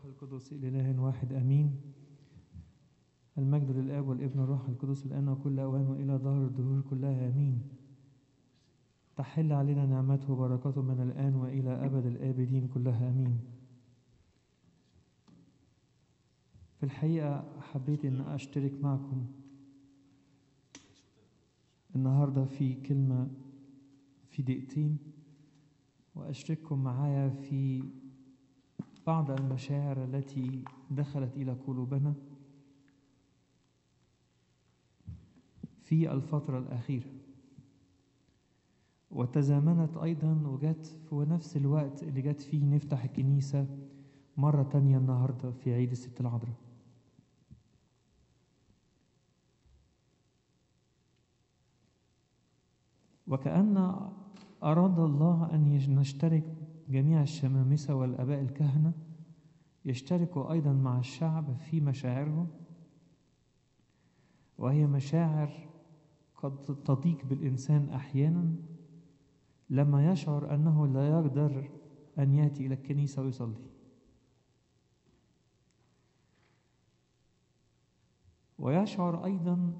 القدس الإله واحد آمين المجد للآب والابن والروح القدس الآن وكل أوان وإلى ظهر الدهور كلها آمين تحل علينا نعمته وبركاته من الآن وإلى أبد الآبدين كلها آمين في الحقيقة حبيت أن أشترك معكم النهاردة في كلمة في دقيقتين وأشرككم معايا في بعض المشاعر التي دخلت إلى قلوبنا في الفترة الأخيرة وتزامنت أيضا وجت في نفس الوقت اللي جت فيه نفتح الكنيسة مرة تانية النهاردة في عيد الست العذراء وكأن أراد الله أن نشترك جميع الشمامسة والآباء الكهنة يشتركوا أيضا مع الشعب في مشاعرهم وهي مشاعر قد تضيق بالإنسان أحيانا لما يشعر أنه لا يقدر أن يأتي إلى الكنيسة ويصلي ويشعر أيضا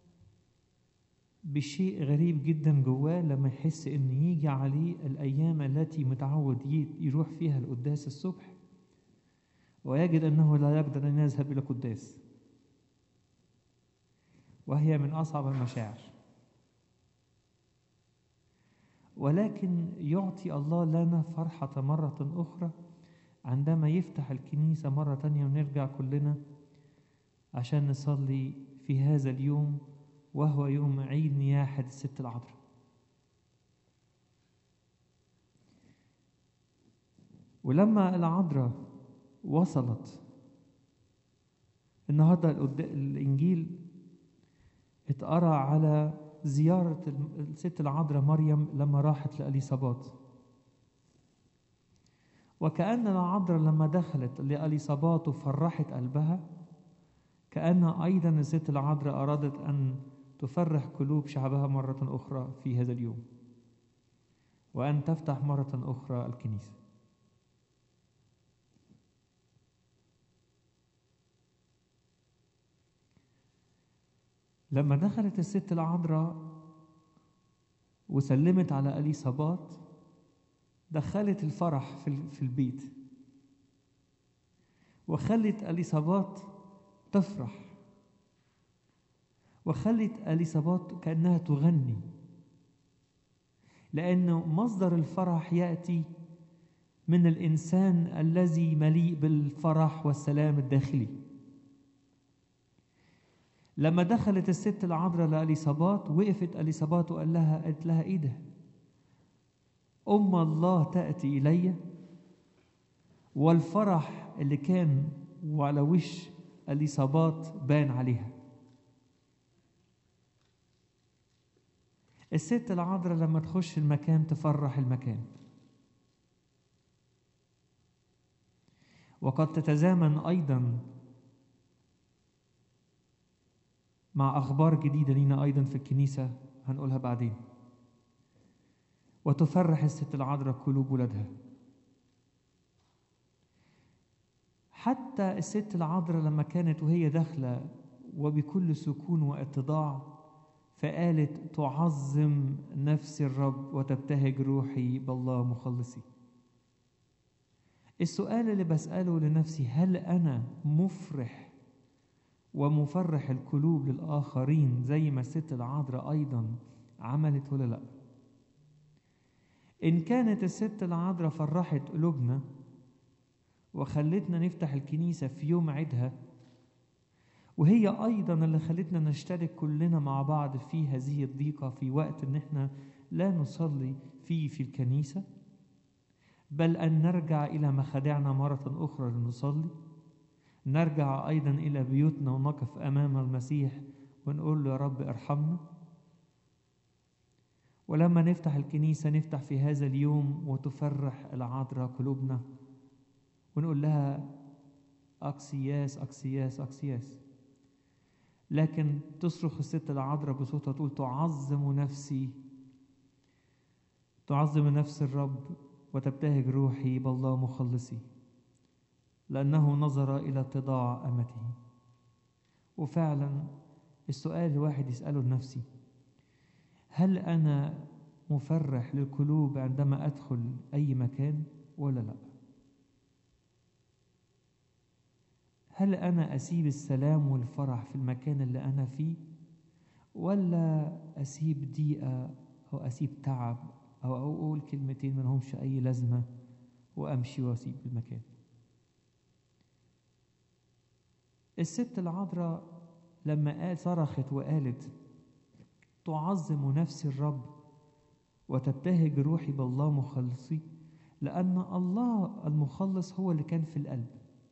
بشيء غريب جدا جواه لما يحس ان يجي عليه الايام التي متعود يروح فيها القداس الصبح ويجد انه لا يقدر ان يذهب الى القداس وهي من اصعب المشاعر ولكن يعطي الله لنا فرحة مرة أخرى عندما يفتح الكنيسة مرة تانية ونرجع كلنا عشان نصلي في هذا اليوم وهو يوم عيد نياحة الست العذراء ولما العذراء وصلت النهارده الإنجيل اتقرأ على زيارة الست العذراء مريم لما راحت لأليصابات وكأن العذراء لما دخلت لأليصابات وفرحت قلبها كأن أيضا الست العذراء أرادت أن تفرح قلوب شعبها مرة أخرى في هذا اليوم وأن تفتح مرة أخرى الكنيسة لما دخلت الست العذراء وسلمت على أليصابات دخلت الفرح في البيت وخلت أليصابات تفرح وخلت أليصابات كأنها تغني لأنه مصدر الفرح يأتي من الإنسان الذي مليء بالفرح والسلام الداخلي لما دخلت الست العذراء لأليصابات وقفت أليصابات وقال لها قالت لها إيه ده؟ أم الله تأتي إلي والفرح اللي كان وعلى وش أليصابات بان عليها الست العذراء لما تخش المكان تفرح المكان وقد تتزامن أيضا مع أخبار جديدة لينا أيضا في الكنيسة هنقولها بعدين وتفرح الست العذراء قلوب ولادها حتى الست العذراء لما كانت وهي داخلة وبكل سكون واتضاع فقالت تعظم نفسي الرب وتبتهج روحي بالله مخلصي السؤال اللي بسأله لنفسي هل أنا مفرح ومفرح القلوب للآخرين زي ما الست العذراء أيضا عملت ولا لأ إن كانت الست العذراء فرحت قلوبنا وخلتنا نفتح الكنيسة في يوم عيدها وهي أيضا اللي خلتنا نشترك كلنا مع بعض في هذه الضيقة في وقت إن إحنا لا نصلي فيه في الكنيسة بل أن نرجع إلى مخادعنا مرة أخرى لنصلي نرجع أيضا إلى بيوتنا ونقف أمام المسيح ونقول له يا رب ارحمنا ولما نفتح الكنيسة نفتح في هذا اليوم وتفرح العذراء قلوبنا ونقول لها أكسياس أكسياس أكسياس لكن تصرخ الست العذراء بصوتها تقول تعظم نفسي تعظم نفس الرب وتبتهج روحي بالله مخلصي لأنه نظر إلى اتضاع أمته وفعلا السؤال الواحد يسأله لنفسي هل أنا مفرح للقلوب عندما أدخل أي مكان ولا لا هل أنا أسيب السلام والفرح في المكان اللي أنا فيه ولا أسيب ضيقة أو أسيب تعب أو أقول كلمتين ما لهمش أي لازمة وأمشي وأسيب المكان الست العذراء لما قال صرخت وقالت تعظم نفسي الرب وتبتهج روحي بالله مخلصي لأن الله المخلص هو اللي كان في القلب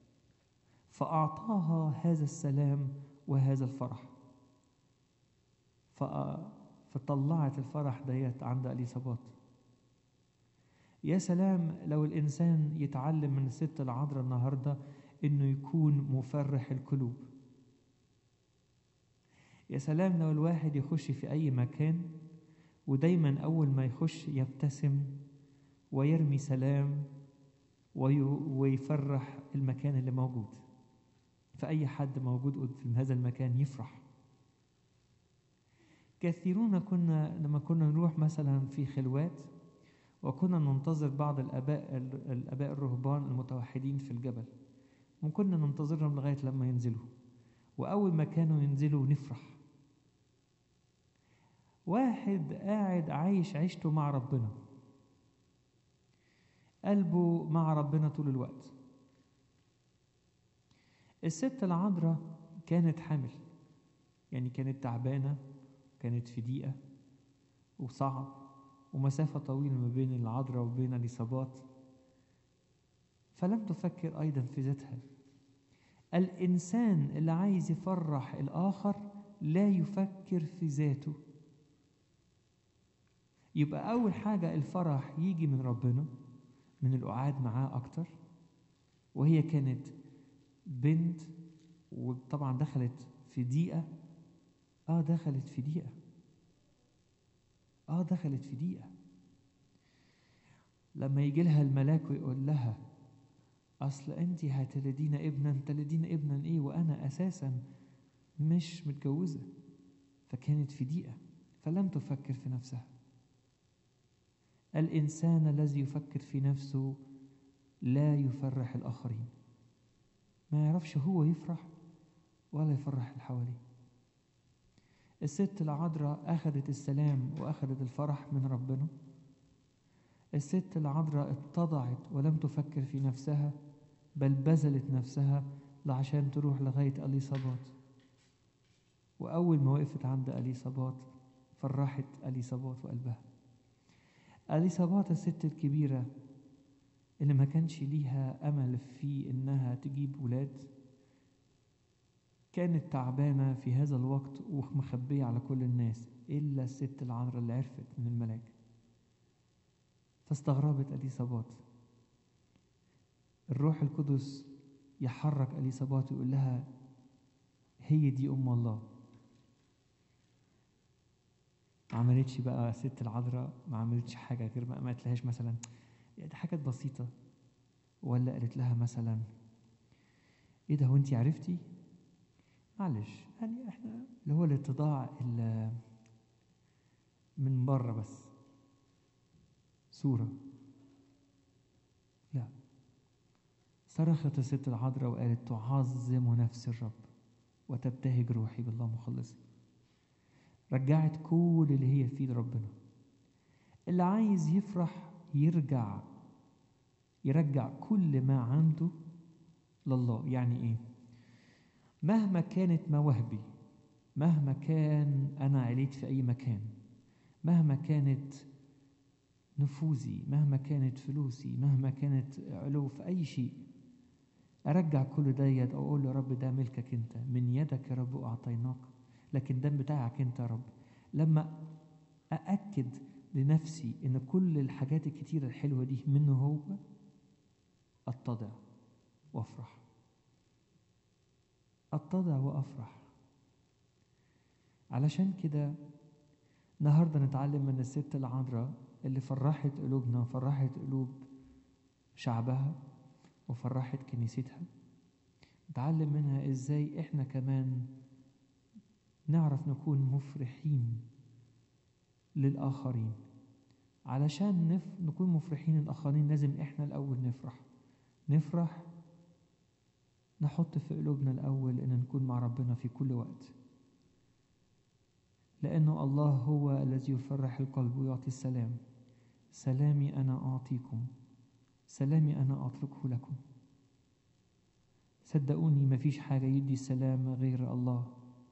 فأعطاها هذا السلام وهذا الفرح فطلعت الفرح ديت عند اليصابات يا سلام لو الإنسان يتعلم من الست العذراء النهاردة إنه يكون مفرح القلوب يا سلام لو الواحد يخش في أي مكان ودايما أول ما يخش يبتسم ويرمي سلام ويفرح المكان اللي موجود فأي حد موجود في هذا المكان يفرح كثيرون كنا لما كنا نروح مثلا في خلوات وكنا ننتظر بعض الآباء الآباء الرهبان المتوحدين في الجبل وكنا ننتظرهم لغاية لما ينزلوا وأول ما كانوا ينزلوا نفرح واحد قاعد عايش عيشته مع ربنا قلبه مع ربنا طول الوقت الست العذراء كانت حامل يعني كانت تعبانة كانت في ضيقة وصعب ومسافة طويلة ما بين العذراء وبين الإصابات فلم تفكر أيضا في ذاتها الإنسان اللي عايز يفرح الآخر لا يفكر في ذاته يبقى أول حاجة الفرح يجي من ربنا من القعاد معاه أكتر وهي كانت بنت وطبعا دخلت في ضيقة آه دخلت في ضيقة آه دخلت في ضيقة لما يجي لها الملاك ويقول لها أصل أنت هتلدين ابنا تلدين ابنا إيه وأنا أساسا مش متجوزة فكانت في ضيقة فلم تفكر في نفسها الإنسان الذي يفكر في نفسه لا يفرح الآخرين ما يعرفش هو يفرح ولا يفرح اللي حواليه الست العذراء أخذت السلام وأخذت الفرح من ربنا الست العذراء اتضعت ولم تفكر في نفسها بل بذلت نفسها عشان تروح لغاية أليصابات وأول ما وقفت عند أليصابات فرحت أليصابات وقلبها أليصابات الست الكبيرة اللي ما كانش ليها أمل في إنها تجيب ولاد كانت تعبانة في هذا الوقت ومخبية على كل الناس إلا الست العذراء اللي عرفت من الملاك فاستغربت أليصابات الروح القدس يحرك أليصابات ويقول لها هي دي أم الله ما عملتش بقى ست العذراء ما عملتش حاجة غير ما ما قالتلهاش مثلا دي حاجات بسيطة ولا قالت لها مثلا ايه ده وانتي عرفتي معلش يعني احنا اللي هو الاتضاع اللي من بره بس صورة لا صرخت الست العذراء وقالت تعظم نفس الرب وتبتهج روحي بالله مخلصي رجعت كل اللي هي فيه لربنا اللي عايز يفرح يرجع يرجع كل ما عنده لله يعني ايه مهما كانت مواهبي مهما كان انا عليت في اي مكان مهما كانت نفوذي مهما كانت فلوسي مهما كانت علو في اي شيء ارجع كل ديت او اقول يا رب ده ملكك انت من يدك يا رب اعطيناك لكن ده بتاعك انت يا رب لما أأكد لنفسي إن كل الحاجات الكتيرة الحلوة دي منه هو أتضع وأفرح أتضع وأفرح علشان كده النهاردة نتعلم من الست العذراء اللي فرحت قلوبنا وفرحت قلوب شعبها وفرحت كنيستها نتعلم منها ازاي احنا كمان نعرف نكون مفرحين للآخرين علشان نف... نكون مفرحين للآخرين لازم احنا الأول نفرح نفرح نحط في قلوبنا الأول إن نكون مع ربنا في كل وقت لأنه الله هو الذي يفرح القلب ويعطي السلام سلامي أنا أعطيكم سلامي أنا أتركه لكم صدقوني مفيش حاجة يدي السلام غير الله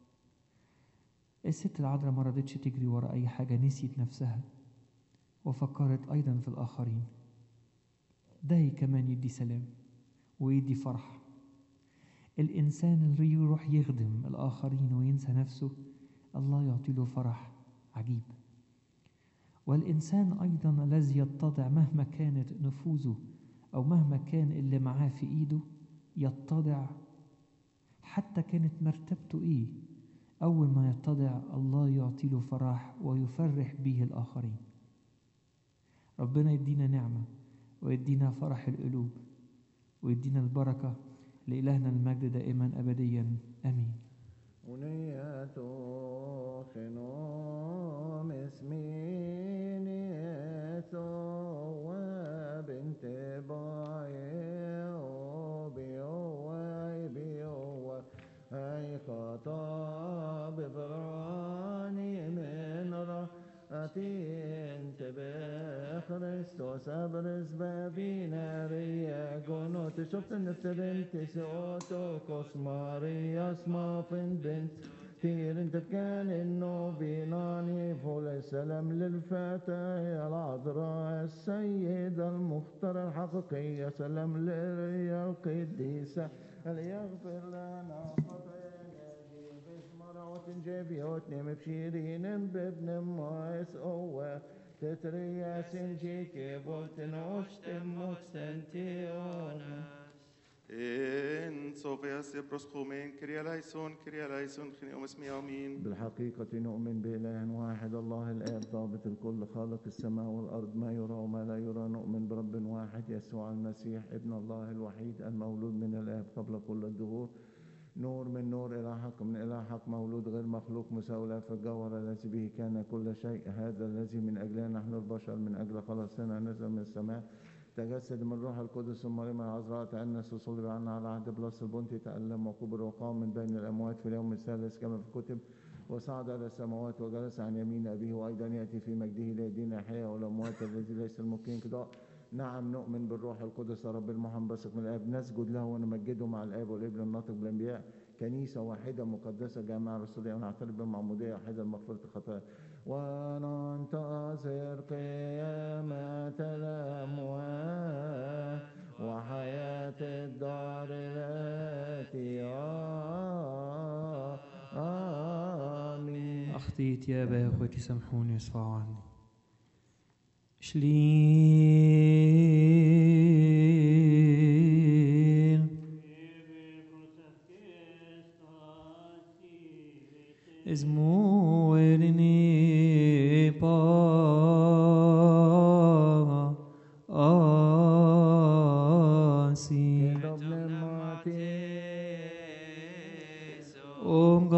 الست العذراء ما رضتش تجري ورا أي حاجة نسيت نفسها وفكرت أيضا في الآخرين ده كمان يدي سلام ويدي فرح الإنسان اللي يروح يخدم الآخرين وينسى نفسه الله يعطي له فرح عجيب والإنسان أيضا الذي يتضع مهما كانت نفوذه أو مهما كان اللي معاه في إيده يتضع حتى كانت مرتبته إيه أول ما يتضع الله يعطي له فرح ويفرح به الآخرين ربنا يدينا نعمة ويدينا فرح القلوب ويدينا البركة لإلهنا المجد دائما أبديا آمين ونيته خنوم اسمينيته وبنت باي وبيوي بيوي هاي خطاب براني من رأتي انت بخريستوس ابرز بابينا ريا قنوت شفت النفس بنت سوتو كوس ماريا اسما فين بنت كتير انت كان انه بيناني فول السلام للفتى يا العذراء السيدة المختار الحقيقية سلام لليا القديسة اللي يغفر لنا خطايانا باسم مرة جبيوتني مبشرين بابن مايس قوة تتريا سنجيك بولتن وشتم مكسنتيونا En Sofias Proschomen, Kyria Lyson, Kyria Lyson, Kyriom اسمي آمين. بالحقيقة نؤمن بإله واحد الله الآب ضابط الكل خالق السماء والأرض ما يرى وما لا يرى نؤمن برب واحد يسوع المسيح ابن الله الوحيد المولود من الآب قبل كل الدهور نور من نور إلى حق من إلى حق مولود غير مخلوق مساوي في الجوهر الذي به كان كل شيء هذا الذي من أجلنا نحن البشر من أجل خلاصنا نزل من السماء تجسد من روح القدس مريم العذراء تأنس وصلب عنا على عهد بلاس البنطي تألم وكبر وقام من بين الأموات في اليوم الثالث كما في الكتب وصعد إلى السماوات وجلس عن يمين أبيه وأيضا يأتي في مجده ليدين الأحياء والأموات الذي ليس الممكن قضاء نعم نؤمن بالروح القدس رب المحنبثق من الآب نسجد له ونمجده مع الآب والابن الناطق بالأنبياء كنيسة واحدة مقدسة جامعة رسولية ونعترف بالمعمودية واحدة لمغفرة الخطايا وننتظر قيامة الأموات وحياة الدار التي آمين أخطيت يا أبا أخوتي سامحوني واصفعوا عني شليل Esmuerini pa asi Om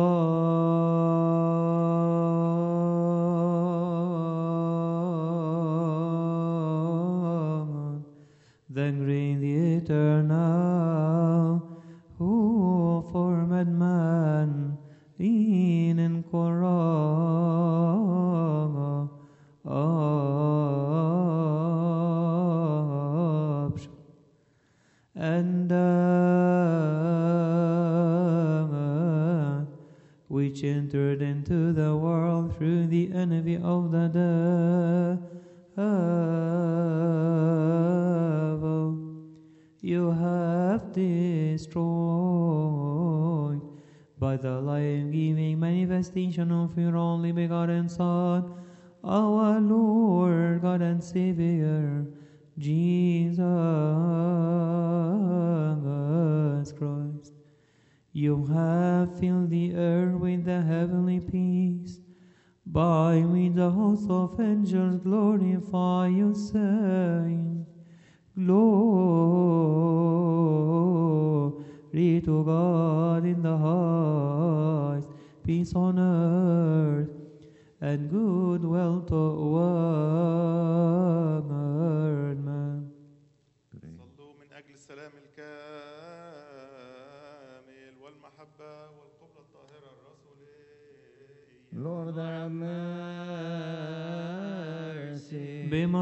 God, the great, the eternal, who formed man in incorruption, and uh, which entered into the world through the envy of the devil. You have destroyed by the life-giving manifestation of your only begotten Son, our Lord, God and Savior, Jesus Christ. You have filled the earth with the heavenly peace, by which the host of angels glorify you, saying, Glory Glory to God in the highest, peace on earth, and goodwill toward man. صلوا من أجل السلام الكامل والمحبة والقبلة الطاهرة الرسولية Lord have mercy. بما